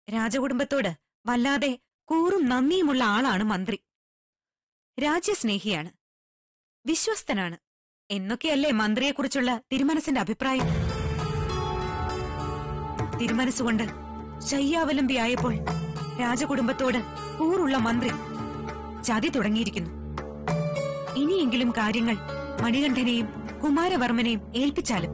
രാജകുടുംബത്തോട് വല്ലാതെ കൂറും നന്ദിയുമുള്ള ആളാണ് മന്ത്രി രാജ്യസ്നേഹിയാണ് വിശ്വസ്തനാണ് എന്നൊക്കെയല്ലേ മന്ത്രിയെക്കുറിച്ചുള്ള തിരുമനസിന്റെ അഭിപ്രായം തിരുമനസ്സുകൊണ്ട് ശയ്യാവലംബിയായപ്പോൾ രാജകുടുംബത്തോട് കൂറുള്ള മന്ത്രി ചതി തുടങ്ങിയിരിക്കുന്നു ഇനിയെങ്കിലും കാര്യങ്ങൾ മണികണ്ഠനെയും കുമാരവർമ്മനെയും ഏൽപ്പിച്ചാലും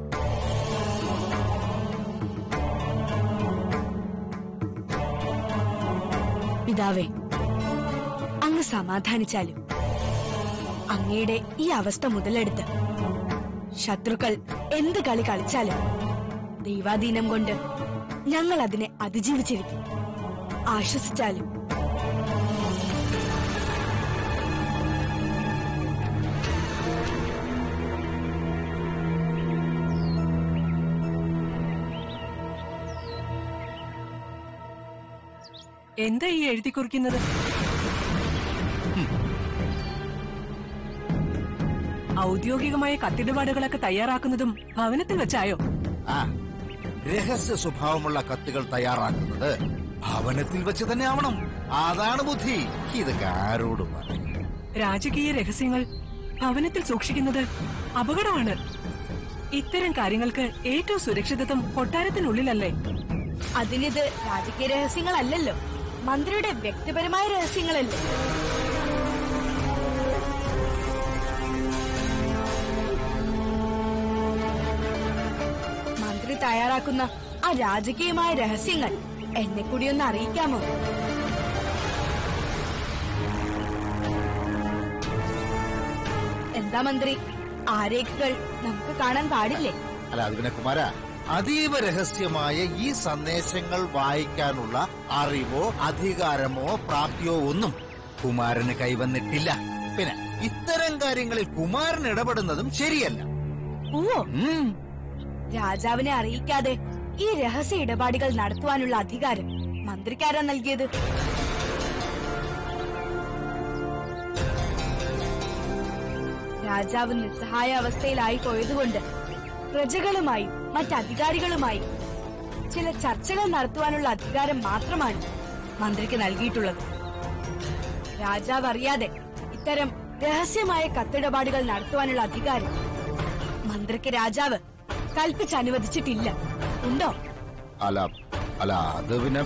പിതാവേ അങ്ങ് സമാധാനിച്ചാലും അങ്ങയുടെ ഈ അവസ്ഥ മുതലെടുത്ത് ശത്രുക്കൾ എന്ത് കളി കളിച്ചാലും ദൈവാധീനം കൊണ്ട് ഞങ്ങൾ അതിനെ അതിജീവിച്ചിരിക്കും ആശ്വസിച്ചാലും എന്താ ഈ എഴുതി കുറിക്കുന്നത് ഔദ്യോഗികമായ കത്തിടപാടുകളൊക്കെ തയ്യാറാക്കുന്നതും ഭവനത്തിൽ വെച്ചായോ ആ രഹസ്യ സ്വഭാവമുള്ള കത്തുകൾ തയ്യാറാക്കുന്നത് ഭവനത്തിൽ വെച്ച് തന്നെ ആവണം അതാണ് ബുദ്ധി ഇതൊക്കെ ആരോട് പറയും രാജകീയ രഹസ്യങ്ങൾ ഭവനത്തിൽ സൂക്ഷിക്കുന്നത് അപകടമാണ് ഇത്തരം കാര്യങ്ങൾക്ക് ഏറ്റവും സുരക്ഷിതത്വം കൊട്ടാരത്തിനുള്ളിലല്ലേ അതിനിത് രാജകീയ രഹസ്യങ്ങളല്ലല്ലോ മന്ത്രിയുടെ വ്യക്തിപരമായ രഹസ്യങ്ങളല്ലേ മന്ത്രി തയ്യാറാക്കുന്ന ആ രാജകീയമായ രഹസ്യങ്ങൾ എന്നെ കൂടി ഒന്ന് അറിയിക്കാമോ എന്താ മന്ത്രി ആ രേഖകൾ നമുക്ക് കാണാൻ പാടില്ലേ അല്ല അത് പിന്നെ കുമാര അതീവ രഹസ്യമായ ഈ സന്ദേശങ്ങൾ വായിക്കാനുള്ള അറിവോ അധികാരമോ പ്രാപ്തിയോ ഒന്നും കുമാരന് കൈവന്നിട്ടില്ല പിന്നെ ഇത്തരം കാര്യങ്ങളിൽ കുമാരൻ ഇടപെടുന്നതും ശരിയല്ല ഓ ഉം. രാജാവിനെ അറിയിക്കാതെ ഈ രഹസ്യ ഇടപാടുകൾ നടത്തുവാനുള്ള അധികാരം മന്ത്രിക്കാരാ നൽകിയത് രാജാവ് നിസ്സഹായ അവസ്ഥയിലായി പോയതുകൊണ്ട് പ്രജകളുമായി മറ്റധികാരികളുമായി ചില ചർച്ചകൾ നടത്തുവാനുള്ള അധികാരം മാത്രമാണ് മന്ത്രിക്ക് നൽകിയിട്ടുള്ളത് രാജാവ് അറിയാതെ ഇത്തരം രഹസ്യമായ കത്തിടപാടുകൾ നടത്തുവാനുള്ള അധികാരം മന്ത്രിക്ക് രാജാവ് കൽപ്പിച്ചനുവദിച്ചിട്ടില്ല ഉണ്ടോ അല്ല അല്ല അത് പിന്നെ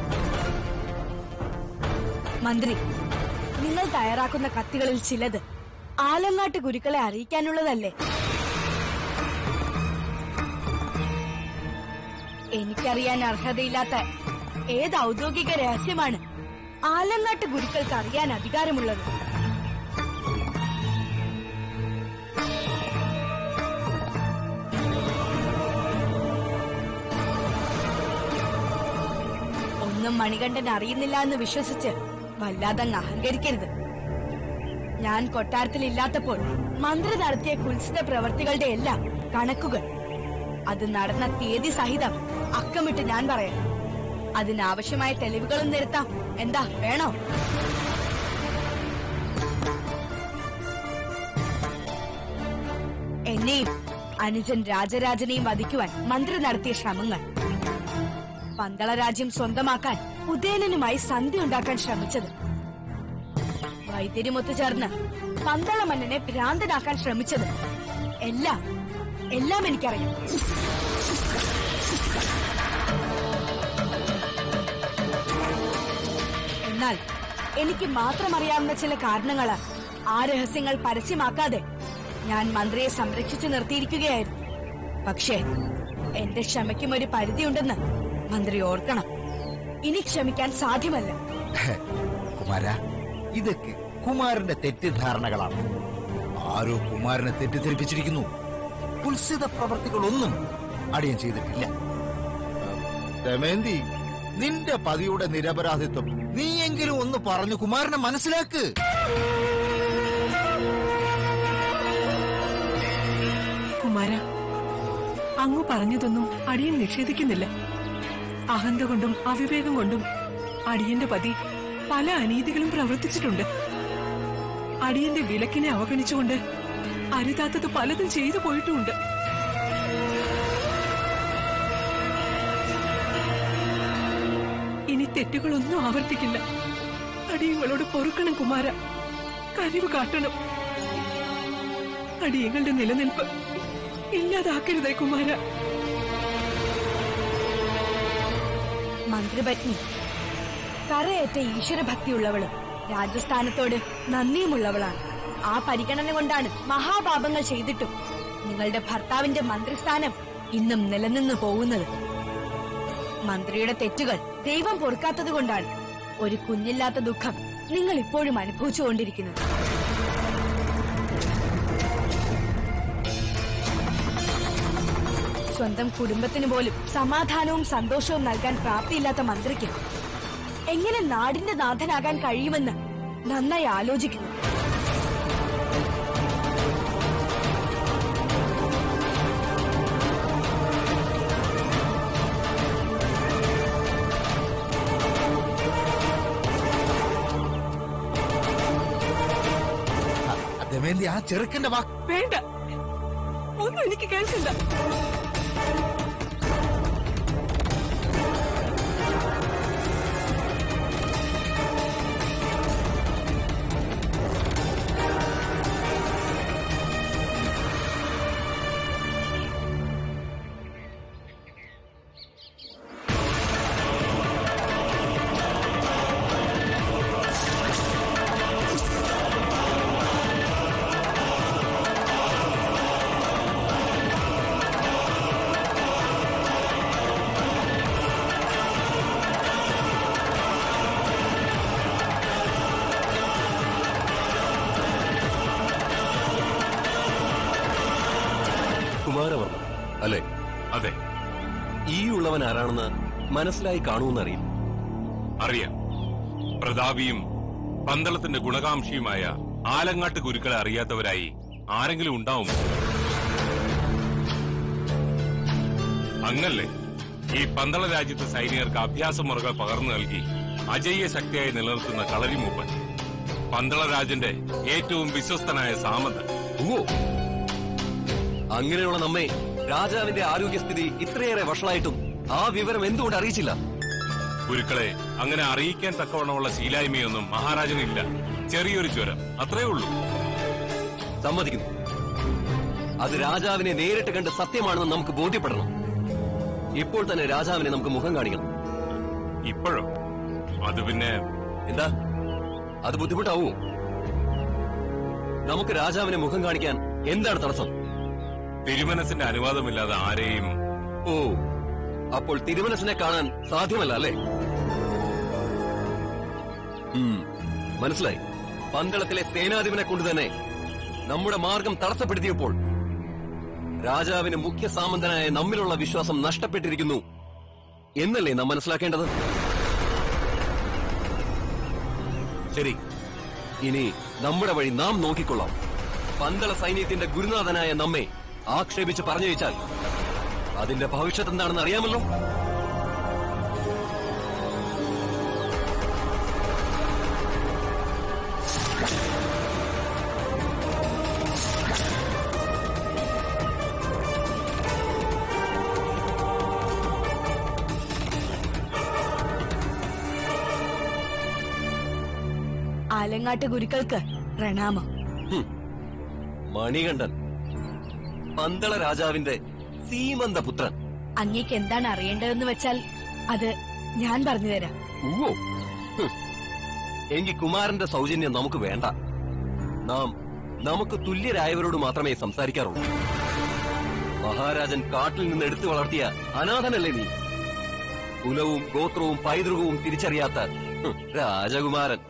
മന്ത്രി നിങ്ങൾ തയ്യാറാക്കുന്ന കത്തുകളിൽ ചിലത് ആലങ്ങാട്ട് ഗുരുക്കളെ അറിയിക്കാനുള്ളതല്ലേ എനിക്കറിയാൻ അർഹതയില്ലാത്ത ഏത് ഔദ്യോഗിക രഹസ്യമാണ് ആലങ്ങാട്ട് ഗുരുക്കൾക്ക് അറിയാൻ അധികാരമുള്ളത് ഒന്നും മണികണ്ഠൻ അറിയുന്നില്ല എന്ന് വിശ്വസിച്ച് വല്ലാതങ്ങ് അഹങ്കരിക്കരുത് ഞാൻ കൊട്ടാരത്തിൽ ഇല്ലാത്തപ്പോൾ മന്ത്രി നടത്തിയ കുൽസിത പ്രവർത്തികളുടെ എല്ലാം കണക്കുകൾ അത് നടന്ന തീയതി സഹിതം അക്കമിട്ട് ഞാൻ പറയാം അതിനാവശ്യമായ തെളിവുകളും നിരത്താം എന്താ വേണോ എന്നെയും അനുജൻ രാജരാജനെയും വധിക്കുവാൻ മന്ത്രി നടത്തിയ ശ്രമങ്ങൾ പന്തള രാജ്യം സ്വന്തമാക്കാൻ ഉദയനനുമായി സന്ധി ഉണ്ടാക്കാൻ ശ്രമിച്ചത് വൈദ്യരുമൊത്തു ചേർന്ന് പന്തള മന്നനെ ഭ്രാന്തനാക്കാൻ ശ്രമിച്ചത് എല്ലാം എല്ലാം എനിക്കറിയാം എന്നാൽ എനിക്ക് മാത്രം അറിയാവുന്ന ചില കാരണങ്ങളാൽ ആ രഹസ്യങ്ങൾ പരസ്യമാക്കാതെ ഞാൻ മന്ത്രിയെ സംരക്ഷിച്ചു നിർത്തിയിരിക്കുകയായിരുന്നു പക്ഷേ എന്റെ ക്ഷമയ്ക്കും ഒരു പരിധിയുണ്ടെന്ന് മന്ത്രി ഓർക്കണം ഇനി ക്ഷമിക്കാൻ സാധ്യമല്ല കുമാര ഇതൊക്കെ കുമാരന്റെ തെറ്റിദ്ധാരണകളാണ് ആരോ കുമാരനെ തെറ്റിദ്ധരിപ്പിച്ചിരിക്കുന്നു ഉത്സിത പ്രവർത്തികളൊന്നും അടിയൻ ചെയ്തിട്ടില്ല ദമയന്തി നിന്റെ പതിയുടെ നിരപരാധിത്വം നീയെങ്കിലും ഒന്ന് പറഞ്ഞു കുമാരനെ മനസ്സിലാക്ക് കുമാര അങ്ങ് പറഞ്ഞതൊന്നും അടിയൻ നിഷേധിക്കുന്നില്ല അഹന്ത കൊണ്ടും അവിവേകം കൊണ്ടും അടിയന്റെ പതി പല അനീതികളും പ്രവർത്തിച്ചിട്ടുണ്ട് അടിയന്റെ വിലക്കിനെ അവഗണിച്ചുകൊണ്ട് അരുതാത്തത് പലതും ചെയ്തു പോയിട്ടുമുണ്ട് ഇനി തെറ്റുകളൊന്നും ആവർത്തിക്കില്ല അടിയങ്ങളോട് പൊറുക്കണം കുമാര കനിവ് കാട്ടണം അടിയങ്ങളുടെ നിലനിൽപ്പ് ഇല്ലാതാക്കരുതേ കുമാര മന്ത്രിപത്നി കറയേറ്റ ഈശ്വരഭക്തിയുള്ളവളും രാജസ്ഥാനത്തോട് നന്ദിയുമുള്ളവളാണ് ആ പരിഗണന കൊണ്ടാണ് മഹാപാപങ്ങൾ ചെയ്തിട്ടും നിങ്ങളുടെ ഭർത്താവിന്റെ മന്ത്രിസ്ഥാനം ഇന്നും നിലനിന്നു പോകുന്നത് മന്ത്രിയുടെ തെറ്റുകൾ ദൈവം പൊറുക്കാത്തത് കൊണ്ടാണ് ഒരു കുഞ്ഞില്ലാത്ത ദുഃഖം നിങ്ങൾ ഇപ്പോഴും അനുഭവിച്ചുകൊണ്ടിരിക്കുന്നത് സ്വന്തം കുടുംബത്തിന് പോലും സമാധാനവും സന്തോഷവും നൽകാൻ പ്രാപ്തിയില്ലാത്ത മന്ത്രിക്ക് എങ്ങനെ നാടിന്റെ നാഥനാകാൻ കഴിയുമെന്ന് നന്നായി ആലോചിക്കുന്നു ദമയന്തി ആ ചെറുക്കന്റെ വാക്ക് വേണ്ട ഒന്നും എനിക്ക് കേൾക്കണ്ട കുമാരവർമ്മ അല്ലേ അതെ ഈ ഉള്ളവൻ ആരാണെന്ന് മനസ്സിലായി കാണുമെന്നറിയില്ല അറിയാം പ്രതാപിയും പന്തളത്തിന്റെ ഗുണകാംക്ഷിയുമായ ആലങ്ങാട്ട് ഗുരുക്കളെ അറിയാത്തവരായി ആരെങ്കിലും ഉണ്ടാവുമോ അങ്ങല്ലേ ഈ പന്തള രാജ്യത്തെ സൈനികർക്ക് അഭ്യാസമുറകൾ പകർന്നു നൽകി അജയ്യ ശക്തിയായി നിലനിർത്തുന്ന കളരിമൂപ്പൻ പന്തള രാജന്റെ ഏറ്റവും വിശ്വസ്തനായ സാമന്തൻ ഓ അങ്ങനെയുള്ള നമ്മെ രാജാവിന്റെ ആരോഗ്യസ്ഥിതി ഇത്രയേറെ വഷളായിട്ടും ആ വിവരം എന്തുകൊണ്ട് അറിയിച്ചില്ല ഗുരുക്കളെ അങ്ങനെ അറിയിക്കാൻ തക്കവണ്ണമുള്ള ശീലായ്മയൊന്നും മഹാരാജനില്ല ചെറിയൊരു ജ്വരം അത്രേ ഉള്ളൂ സമ്മതിക്കുന്നു അത് രാജാവിനെ നേരിട്ട് കണ്ട് സത്യമാണെന്ന് നമുക്ക് ബോധ്യപ്പെടണം ഇപ്പോൾ തന്നെ രാജാവിനെ നമുക്ക് മുഖം കാണിക്കണം ഇപ്പോഴോ അത് പിന്നെ എന്താ അത് ബുദ്ധിമുട്ടാവൂ നമുക്ക് രാജാവിനെ മുഖം കാണിക്കാൻ എന്താണ് തടസ്സം തിരുമനസിന്റെ അനുവാദമില്ലാതെ ആരെയും ഓ അപ്പോൾ തിരുമനസിനെ കാണാൻ സാധ്യമല്ല അല്ലേ ഉം, മനസ്സിലായി പന്തളത്തിലെ സേനാധിപനെ കൊണ്ട് തന്നെ നമ്മുടെ മാർഗം തടസ്സപ്പെടുത്തിയപ്പോൾ രാജാവിന് മുഖ്യ സാമന്തനായ നമ്മിലുള്ള വിശ്വാസം നഷ്ടപ്പെട്ടിരിക്കുന്നു എന്നല്ലേ നാം മനസ്സിലാക്കേണ്ടത് ശരി ഇനി നമ്മുടെ വഴി നാം നോക്കിക്കൊള്ളാം പന്തള സൈന്യത്തിന്റെ ഗുരുനാഥനായ നമ്മെ ആക്ഷേപിച്ച് പറഞ്ഞു വെച്ചാൽ അതിന്റെ ഭവിഷ്യത്ത് എന്താണെന്ന് അറിയാമല്ലോ ആലങ്ങാട്ട് ഗുരുക്കൾക്ക് പ്രണാമം ഹും. മണികണ്ഠൻ പന്തള രാജാവിന്റെ സീമന്ത പുത്രൻ അങ്ങേക്ക് എന്താണ് അറിയേണ്ടതെന്ന് വെച്ചാൽ അത് ഞാൻ പറഞ്ഞുതരാം ഉവ്വോ ഹും. എങ്കിൽ കുമാരന്റെ സൗജന്യം നമുക്ക് വേണ്ട നാം നമുക്ക് തുല്യരായവരോട് മാത്രമേ സംസാരിക്കാറുള്ളൂ മഹാരാജൻ കാട്ടിൽ നിന്ന് എടുത്തു വളർത്തിയ അനാഥനല്ലേ നീ കുലവും ഗോത്രവും പൈതൃകവും തിരിച്ചറിയാത്ത ഹും, രാജകുമാരൻ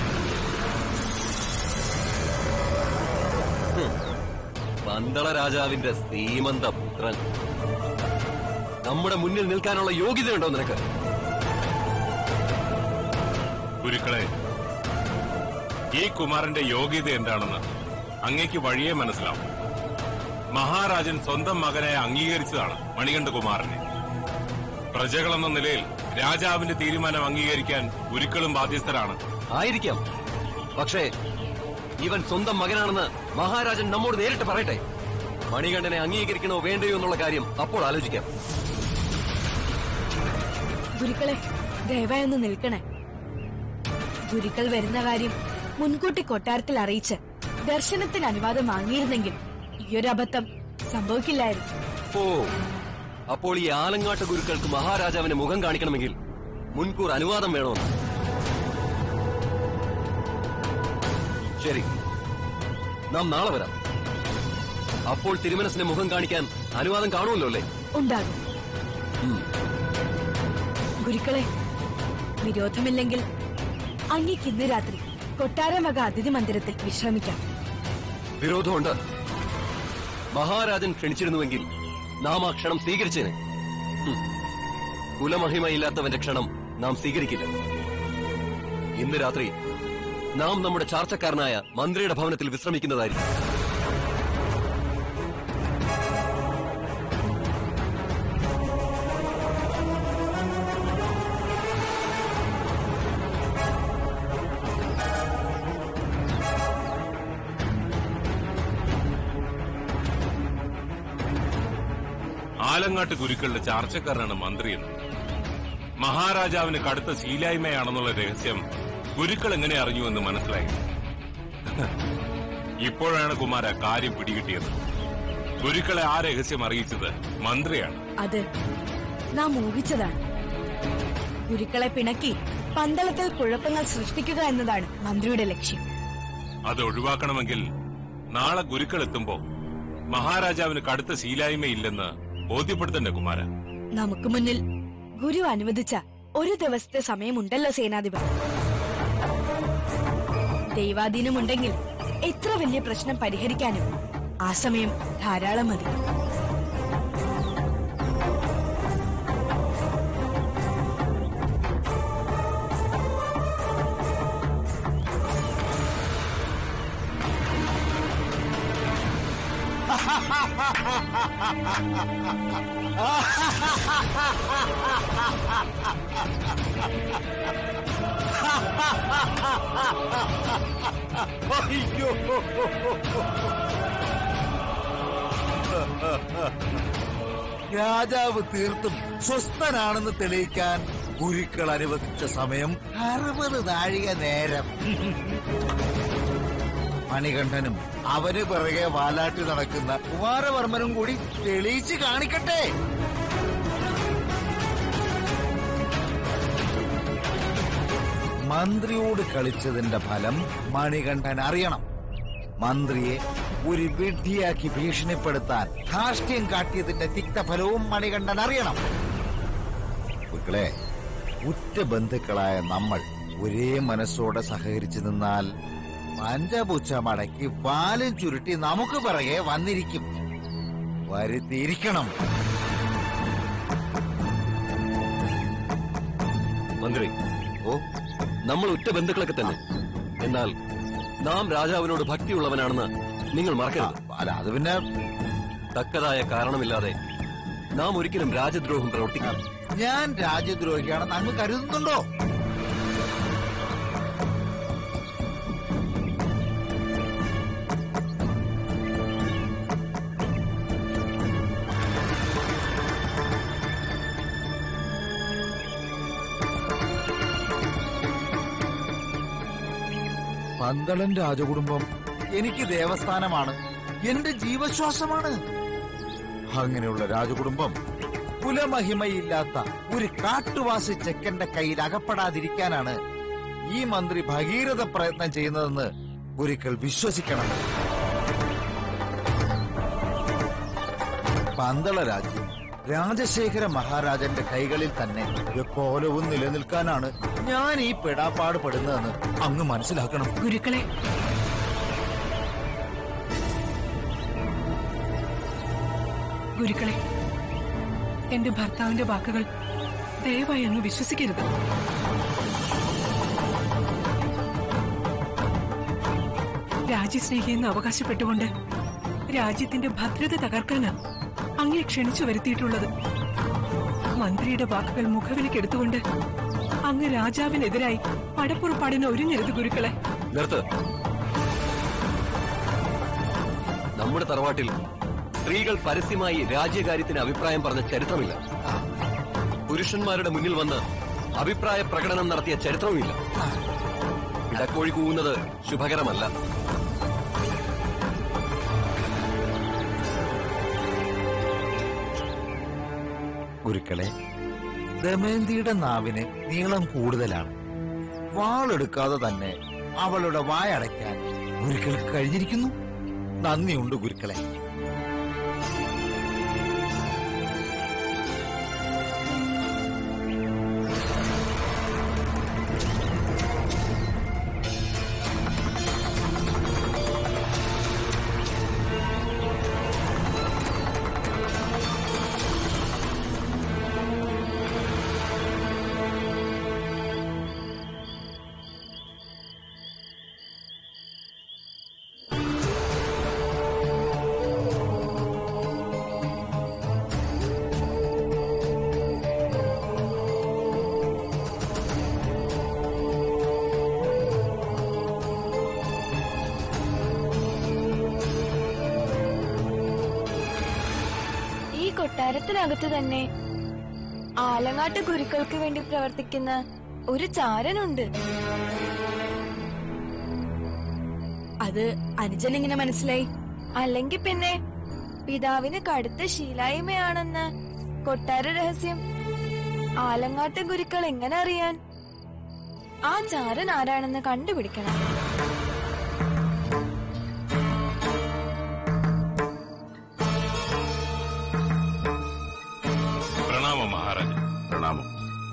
ഹും, പന്തള രാജാവിന്റെ സീമന്ത പുത്രൻ നമ്മുടെ മുന്നിൽ നിൽക്കാനുള്ള യോഗ്യതയുണ്ടോ നിനക്ക് ഗുരുക്കളെ ഈ കുമാരന്റെ യോഗ്യത എന്താണെന്ന് അങ്ങേക്ക് വഴിയെ മനസ്സിലാവും മഹാരാജൻ സ്വന്തം മകനെ അംഗീകരിച്ചതാണ് മണികണ്ഠകുമാരനെ പ്രജകളെന്ന നിലയിൽ രാജാവിന്റെ തീരുമാനം അംഗീകരിക്കാൻ ഗുരുക്കളും ബാധ്യസ്ഥരാണ് ആയിരിക്കാം പക്ഷേ ഇവൻ സ്വന്തം മകനാണെന്ന് മഹാരാജൻ നമ്മോട് നേരിട്ട് പറയട്ടെ മണികണ്ഠനെ അംഗീകരിക്കണോ വേണ്ടയോ എന്നുള്ള കാര്യം അപ്പോൾ ആലോചിക്കാം ഗുരുക്കളെ ദയവായി ഒന്ന് നിൽക്കണേ ഗുരുക്കൾ വരുന്ന കാര്യം മുൻകൂട്ടി കൊട്ടാരത്തിൽ അറിയിച്ച് ദർശനത്തിന് അനുവാദം വാങ്ങിയിരുന്നെങ്കിൽ ഈയൊരു അബദ്ധം സംഭവിക്കില്ലായിരുന്നു ഓ അപ്പോൾ ഈ ആലങ്ങാട്ട് ഗുരുക്കൾക്ക് മഹാരാജാവിനെ മുഖം കാണിക്കണമെങ്കിൽ മുൻകൂർ അനുവാദം വേണമെന്ന് ശരി നാം നാളെ വരാം അപ്പോൾ തിരുമനസിനെ മുഖം കാണിക്കാൻ അനുവാദം കാണുമല്ലോ അല്ലേ ഉണ്ടാകും ഉം. ഗുരുക്കളെ വിരോധമില്ലെങ്കിൽ അങ്ങേക്ക് ഇന്ന് രാത്രി കൊട്ടാരം വക അതിഥി മന്ദിരത്തിൽ വിശ്രമിക്കാം വിരോധമുണ്ട് മഹാരാജൻ ക്ഷണിച്ചിരുന്നുവെങ്കിൽ നാം ആ ക്ഷണം സ്വീകരിച്ചേനെ ഉം. കുലമഹിമയില്ലാത്തവന്റെ ക്ഷണം നാം സ്വീകരിക്കില്ല ഇന്ന് രാത്രി നാം നമ്മുടെ ചാർച്ചക്കാരനായ മന്ത്രിയുടെ ഭവനത്തിൽ വിശ്രമിക്കുന്നതായിരിക്കും ആലങ്ങാട്ട് ഗുരുക്കളുടെ ചാർച്ചക്കാരനാണ് മന്ത്രിയെന്ന് മഹാരാജാവിന് കടുത്ത ശീലായ്മയാണെന്നുള്ള രഹസ്യം ഗുരുക്കൾ എങ്ങനെ അറിഞ്ഞുവെന്ന് മനസ്സിലായി ഇപ്പോഴാണ് കുമാര കാര്യം പിടികിട്ടിയത് ഗുരുക്കളെ ആ രഹസ്യം അറിയിച്ചത് മന്ത്രിയാണ് അത് നാം ഊഹിച്ചതാണ് ഗുരുക്കളെ പിണക്കി പന്തളത്തിൽ കുഴപ്പങ്ങൾ സൃഷ്ടിക്കുക എന്നതാണ് മന്ത്രിയുടെ ലക്ഷ്യം അത് ഒഴിവാക്കണമെങ്കിൽ നാളെ ഗുരുക്കൾ എത്തുമ്പോ മഹാരാജാവിന് കടുത്ത ശീലായ്മയില്ലെന്ന് ബോധ്യപ്പെടുത്തണ്ടേ കുമാര നമുക്ക് മുന്നിൽ ഗുരു അനുവദിച്ച ഒരു ദിവസത്തെ സമയമുണ്ടല്ലോ സേനാധിപൻ ദൈവാധീനമുണ്ടെങ്കിൽ എത്ര വലിയ പ്രശ്നം പരിഹരിക്കാനും ആ സമയം ധാരാളം മതി അയ്യോ രാജാവ് തീർത്തും സ്വസ്ഥനാണെന്ന് തെളിയിക്കാൻ ഗുരുക്കൾ അനുവദിച്ച സമയം അറുപത് നാഴിക നേരം മണികണ്ഠനും അവന് പിറകെ വാലാട്ടി നടക്കുന്ന കുമാരവർമ്മനും കൂടി തെളിയിച്ച് കാണിക്കട്ടെ മന്ത്രിയോട് കളിച്ചതിന്റെ ഫലം മണികണ്ഠൻ അറിയണം മന്ത്രിയെ ഒരു വിഡ്ഢിയാക്കി ഭീഷണിപ്പെടുത്താൻ ധാർഷ്ട്യം കാട്ടിയതിന്റെ തിക്തഫലവും മണികണ്ഠൻ അറിയണം മക്കളെ ഉറ്റ ബന്ധുക്കളായ നമ്മൾ ഒരേ മനസ്സോടെ സഹകരിച്ചു നിന്നാൽ പഞ്ചപുച്ച മടക്കി പാലും ചുരുട്ടി നമുക്ക് പിറകെ വന്നിരിക്കും വരുത്തിയിരിക്കണം മന്ത്രി ഓ നമ്മൾ ഉറ്റ ബന്ധുക്കളൊക്കെ തന്നെ എന്നാൽ നാം രാജാവിനോട് ഭക്തിയുള്ളവനാണെന്ന് നിങ്ങൾ ആ, മറക്കരുത് അല്ല അത് പിന്നെ തക്കതായ കാരണമില്ലാതെ നാം ഒരിക്കലും രാജദ്രോഹം പ്രവർത്തിക്കാം ഞാൻ രാജ്യദ്രോഹിയാണെന്ന് അങ്ങ് കരുതുന്നുണ്ടോ പന്തളൻ രാജകുടുംബം എനിക്ക് ദേവസ്ഥാനമാണ് എന്റെ ജീവശ്വാസമാണ് അങ്ങനെയുള്ള രാജകുടുംബം കുലമഹിമയില്ലാത്ത ഒരു കാട്ടുവാസി ചെക്കന്റെ കയ്യിൽ അകപ്പെടാതിരിക്കാനാണ് ഈ മന്ത്രി ഭഗീരഥ പ്രയത്നം ചെയ്യുന്നതെന്ന് ഒരിക്കൽ വിശ്വസിക്കണം പന്തള രാജ്യം രാജശേഖര മഹാരാജന്റെ കൈകളിൽ തന്നെ എപ്പോലവും നിലനിൽക്കാനാണ് ഞാൻ ഈ പെടാപ്പാട് പെടുന്നതെന്ന് അങ്ങ് മനസ്സിലാക്കണം ഗുരുക്കളെ ഗുരുക്കളെ എന്റെ ഭർത്താവിന്റെ വാക്കുകൾ ദയവായി അങ്ങ് വിശ്വസിക്കരുത് രാജ്യസ്നേഹി എന്ന് അവകാശപ്പെട്ടുകൊണ്ട് രാജ്യത്തിന്റെ ഭദ്രത തകർക്കാനാ അങ്ങേ ക്ഷണിച്ചു വരുത്തിയിട്ടുള്ളത് മന്ത്രിയുടെ വാക്കുകൾ മുഖവിലക്കെടുത്തുകൊണ്ട് അങ്ങ് രാജാവിനെതിരായി പടപ്പുറപ്പാടിന് ഒരുങ്ങരുത് ഗുരുക്കളെ നിർത്ത് നമ്മുടെ തറവാട്ടിൽ സ്ത്രീകൾ പരസ്യമായി രാജ്യകാര്യത്തിന് അഭിപ്രായം പറഞ്ഞ ചരിത്രമില്ല പുരുഷന്മാരുടെ മുന്നിൽ വന്ന് അഭിപ്രായ പ്രകടനം നടത്തിയ ചരിത്രവുമില്ല ഇടക്കോഴി കൂവുന്നത് ശുഭകരമല്ല ഗുരുക്കളെ ദമയന്തിയുടെ നാവിന് നീളം കൂടുതലാണ് വാളെടുക്കാതെ തന്നെ അവളുടെ വായടയ്ക്കാൻ ഗുരുക്കൾക്ക് കഴിഞ്ഞിരിക്കുന്നു നന്ദിയുണ്ട് ഗുരുക്കളെ ഈ കൊട്ടാരത്തിനകത്ത് തന്നെ ആലങ്ങാട്ട് ഗുരുക്കൾക്ക് വേണ്ടി പ്രവർത്തിക്കുന്ന ഒരു ചാരനുണ്ട് അത് അനുജൻ എങ്ങനെ മനസ്സിലായി അല്ലെങ്കിൽ പിന്നെ പിതാവിന് കടുത്ത ശീലായ്മയാണെന്ന് കൊട്ടാര രഹസ്യം ആലങ്ങാട്ട് ഗുരുക്കൾ എങ്ങനെ അറിയാൻ ആ ചാരൻ ആരാണെന്ന് കണ്ടുപിടിക്കണം പ്രണാമം മഹാരാജ പ്രണാമം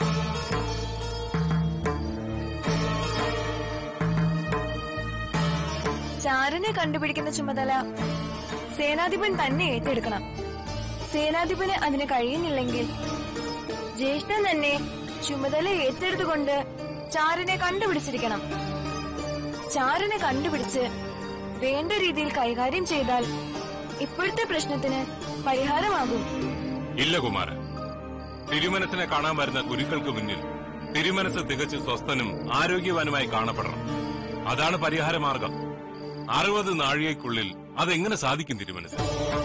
ചാരനെ കണ്ടുപിടിക്കുന്ന ചുമതല സേനാധിപൻ തന്നെ ഏറ്റെടുക്കണം സേനാധിപന് അതിന് കഴിയുന്നില്ലെങ്കിൽ ജ്യേഷ്ഠൻ തന്നെ ചുമതല ഏറ്റെടുത്തുകൊണ്ട് ചാരനെ കണ്ടുപിടിച്ചിരിക്കണം ചാരനെ കണ്ടുപിടിച്ച് വേണ്ട രീതിയിൽ കൈകാര്യം ചെയ്താൽ ഇപ്പോഴത്തെ പ്രശ്നത്തിന് പരിഹാരമാകും ഇല്ല കുമാരൻ തിരുമനസിനെ കാണാൻ വരുന്ന ഗുരുക്കൾക്ക് മുന്നിൽ തിരുമനസ് തികച്ച് സ്വസ്ഥനും ആരോഗ്യവാനുമായി കാണപ്പെടണം അതാണ് പരിഹാരമാർഗം അറുപത് നാഴികയ്ക്കുള്ളിൽ അതെങ്ങനെ സാധിക്കും തിരുമനസ്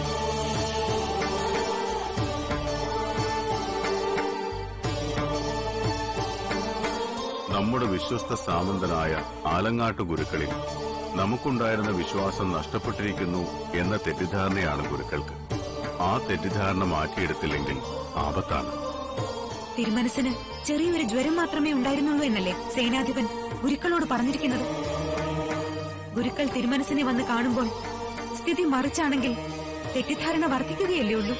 നമ്മുടെ വിശ്വസ്ത സാമന്തനായ ആലങ്ങാട്ട് ഗുരുക്കളിൽ നമുക്കുണ്ടായിരുന്ന വിശ്വാസം നഷ്ടപ്പെട്ടിരിക്കുന്നു എന്ന തെറ്റിദ്ധാരണയാണ് ഗുരുക്കൾക്ക് ആ തെറ്റിദ്ധാരണ മാറ്റിയെടുത്തില്ലെങ്കിൽ ആപത്താണ് തിരുമനസിന് ചെറിയൊരു ജ്വരം മാത്രമേ ഉണ്ടായിരുന്നുള്ളൂ എന്നല്ലേ സേനാധിപൻ ഗുരുക്കളോട് പറഞ്ഞിരിക്കുന്നത് ഗുരുക്കൾ തിരുമനസിനെ വന്ന് കാണുമ്പോൾ സ്ഥിതി മറിച്ചാണെങ്കിൽ തെറ്റിദ്ധാരണ വർദ്ധിക്കുകയല്ലേ ഉള്ളൂ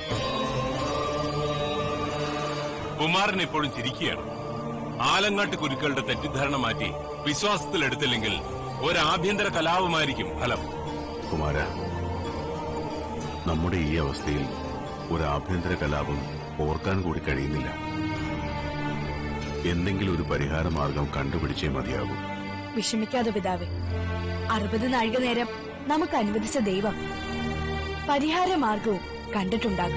കുമാരൻ ഇപ്പോഴും ചിരിക്കുകയാണ് ആലങ്ങാട്ട് ഗുരുക്കളുടെ തെറ്റിദ്ധാരണ മാറ്റി വിശ്വാസത്തിലെടുത്തില്ലെങ്കിൽ ഒരു ആഭ്യന്തര കലാപമായിരിക്കും ഫലം കുമാര നമ്മുടെ ഈ അവസ്ഥയിൽ ഒരു ആഭ്യന്തര കലാപം ഓർക്കാൻ കൂടി കഴിയുന്നില്ല എന്തെങ്കിലും ഒരു പരിഹാര മാർഗം കണ്ടുപിടിച്ചേ മതിയാകൂ വിഷമിക്കാതെ പിതാവേ അറുപത് നാഴിക നേരം നമുക്ക് അനുവദിച്ച ദൈവം പരിഹാര മാർഗവും കണ്ടിട്ടുണ്ടാകും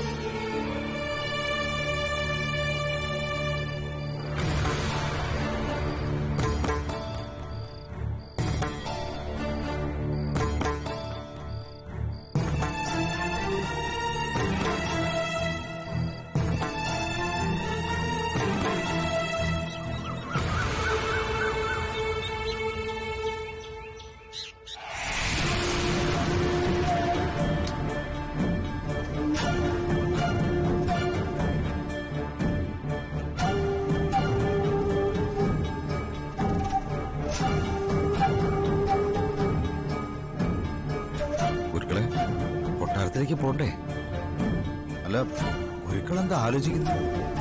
ഗുരുക്കളെ കൊട്ടാരത്തിലേക്ക് പോണ്ടേ അല്ല ഗുരുക്കൾ എന്താ ആലോചിക്കുന്നു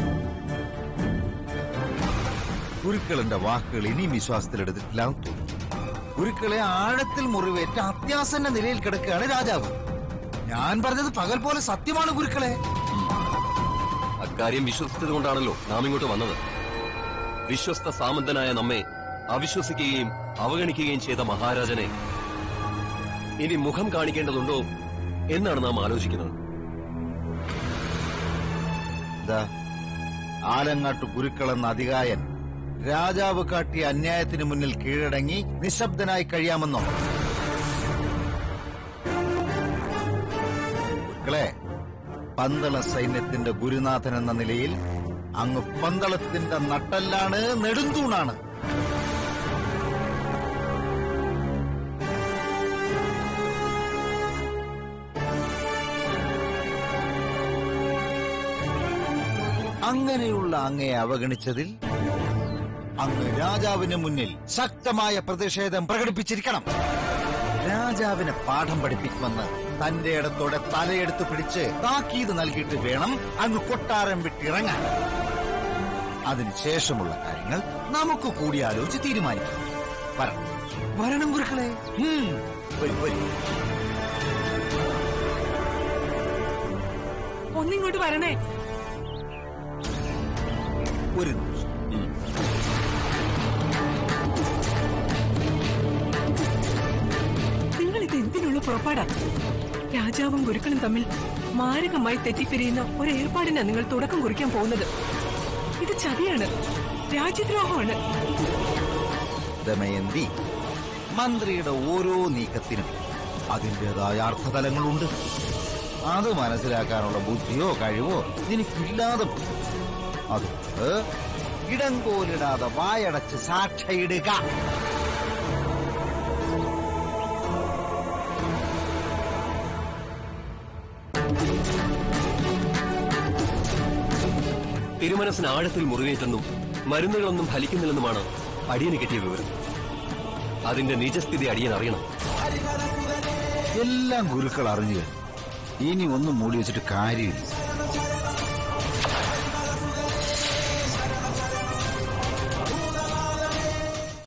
ഗുരുക്കളന്റെ വാക്കുകൾ ഇനിയും വിശ്വാസത്തിലെടുത്തിട്ടില്ല എന്ന് തോന്നുന്നു ഗുരുക്കളെ ആഴത്തിൽ മുറിവേറ്റ അത്യാസന്ന നിലയിൽ കിടക്കുകയാണ് രാജാവ് ഞാൻ പറഞ്ഞത് പകൽ പോലെ സത്യമാണ് ഗുരുക്കളെ അക്കാര്യം വിശ്വസിച്ചത് കൊണ്ടാണല്ലോ നാം ഇങ്ങോട്ട് വന്നത് വിശ്വസ്ത സാമന്തനായ നമ്മെ അവിശ്വസിക്കുകയും അവഗണിക്കുകയും ചെയ്ത മഹാരാജനെ ഇനി മുഖം കാണിക്കേണ്ടതുണ്ടോ എന്നാണ് നാം ആലോചിക്കുന്നത് എന്താ ആലങ്ങാട്ട് ഗുരുക്കളെന്ന അധികായൻ രാജാവ് കാട്ടിയ അന്യായത്തിന് മുന്നിൽ കീഴടങ്ങി നിശബ്ദനായി കഴിയാമെന്നോ ഗുരുക്കളെ പന്തള സൈന്യത്തിന്റെ ഗുരുനാഥൻ എന്ന നിലയിൽ അങ്ങ് പന്തളത്തിന്റെ നട്ടല്ലാണ് നെടുന്തൂണാണ് അങ്ങനെയുള്ള അങ്ങയെ അവഗണിച്ചതിൽ അങ്ങ് രാജാവിന് മുന്നിൽ ശക്തമായ പ്രതിഷേധം പ്രകടിപ്പിച്ചിരിക്കണം രാജാവിനെ പാഠം പഠിപ്പിക്കുമെന്ന് തന്റെ ഇടത്തോടെ തലയെടുത്ത് പിടിച്ച് താക്കീത് നൽകിയിട്ട് വേണം അങ്ങ് കൊട്ടാരം വിട്ടിറങ്ങാൻ അതിനുശേഷമുള്ള കാര്യങ്ങൾ നമുക്ക് കൂടിയാലോചിച്ച് തീരുമാനിക്കാം വരണം വരണം ഗുരുക്കളെ ഉം, വരൂ, വരൂ. ഒന്നിങ്ങോട്ട് വരണേ ഒരു നിമിഷം നിങ്ങൾ ഇത് എന്തിനുള്ള പുറപ്പാടാ രാജാവും ഗുരുക്കളും തമ്മിൽ മാരകമായി തെറ്റിപ്പിരിയുന്ന ഒരു ഏർപ്പാടിനാ നിങ്ങൾ തുടക്കം കുറിക്കാൻ പോകുന്നത് ഇത് ചതിയാണ് രാജ്യദ്രോഹമാണ് ദമയന്തി മന്ത്രിയുടെ ഓരോ നീക്കത്തിനും അതിൻ്റെതായ അർത്ഥതലങ്ങളുണ്ട് അത് മനസ്സിലാക്കാനുള്ള ബുദ്ധിയോ കഴിവോ എനിക്കില്ലാതെ പോയി. അതുകൊണ്ട് ഇടങ്കോലിടാതെ വായടച്ച് സാക്ഷയിടുക തിരുമനസിന് ആഴത്തിൽ മുറിവേറ്റെന്നും മരുന്നുകളൊന്നും ഫലിക്കുന്നില്ലെന്നുമാണ് അടിയന് കിട്ടിയ വിവരം അതിന്റെ നിജസ്ഥിതി അടിയൻ അറിയണം എല്ലാം ഗുരുക്കൾ അറിഞ്ഞു കഴിഞ്ഞു ഇനി ഒന്നും മൂടി വെച്ചിട്ട് കാര്യമില്ല